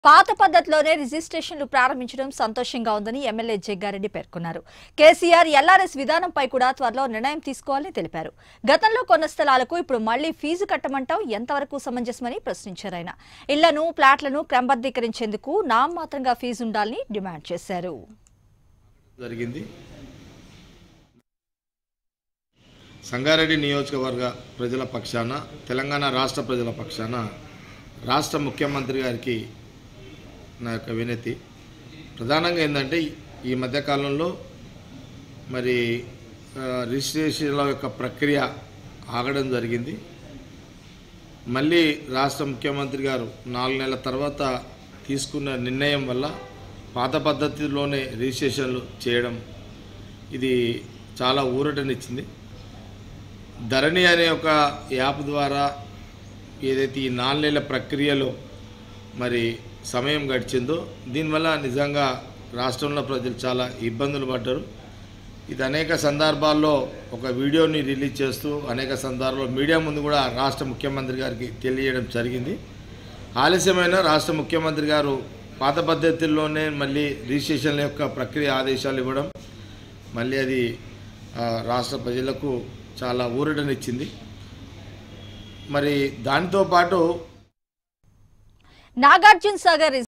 పాత పద్ధతిలోనే రిజిస్ట్రేషన్లు ప్రారంభించడం సంతోషంగా ఉందని ఎమ్మెల్యే జగ్గారెడ్డి పేర్కొన్నారు కేసీఆర్ ఎల్ఆర్ఎస్ విధానంపై కూడా త్వరలో నిర్ణయం తీసుకోవాలని తెలిపారు గతంలో కొన్న స్థలాలకు ఇప్పుడు మళ్లీ ఫీజు కట్టమంటాం ఎంతవరకు సమంజసమని ప్రశ్నించారు ఆయన ఇళ్లను ప్లాట్లను క్రమబద్దీకరించేందుకు నామమాత్రంగా ఫీజు ఉండాలని డిమాండ్ చేశారు జరిగింది సంగారెడ్డి నియోజకవర్గ ప్రజల పక్షాన తెలంగాణ రాష్ట్ర ప్రజల పక్షాన రాష్ట్ర ముఖ్యమంత్రి గారికి నా యొక్క వినతి ప్రధానంగా ఏంటంటే ఈ మధ్యకాలంలో మరి ఆ, రిజిస్ట్రేషన్ల యొక్క ప్రక్రియ ఆగడం జరిగింది మళ్ళీ రాష్ట్ర ముఖ్యమంత్రి గారు నాలుగు నెలల తర్వాత తీసుకున్న నిర్ణయం వల్ల పాత పద్ధతిలోనే రిజిస్ట్రేషన్లు చేయడం ఇది చాలా ఊరటనిచ్చింది ధరణి అనే ఒక యాప్ ద్వారా ఏదైతే ఈ నాలుగు నెలల ప్రక్రియలో మరి సమయం గడిచిందో దీనివల్ల నిజంగా రాష్ట్రంలో ప్రజలు చాలా ఇబ్బందులు పడ్డారు ఇది అనేక సందర్భాల్లో ఒక వీడియోని రిలీజ్ చేస్తూ అనేక సందర్భాల్లో మీడియా ముందు కూడా రాష్ట్ర ముఖ్యమంత్రి గారికి తెలియజేయడం జరిగింది ఆలస్యమైన రాష్ట్ర ముఖ్యమంత్రి గారు పాత పద్ధతుల్లోనే మళ్ళీ రిజిస్ట్రేషన్ల యొక్క ప్రక్రియ ఆదేశాలు ఇవ్వడం మళ్ళీ అది ఆ, రాష్ట్ర ప్రజలకు చాలా ఊరటనిచ్చింది మరి దానితో పాటు నాగార్జున సాగర్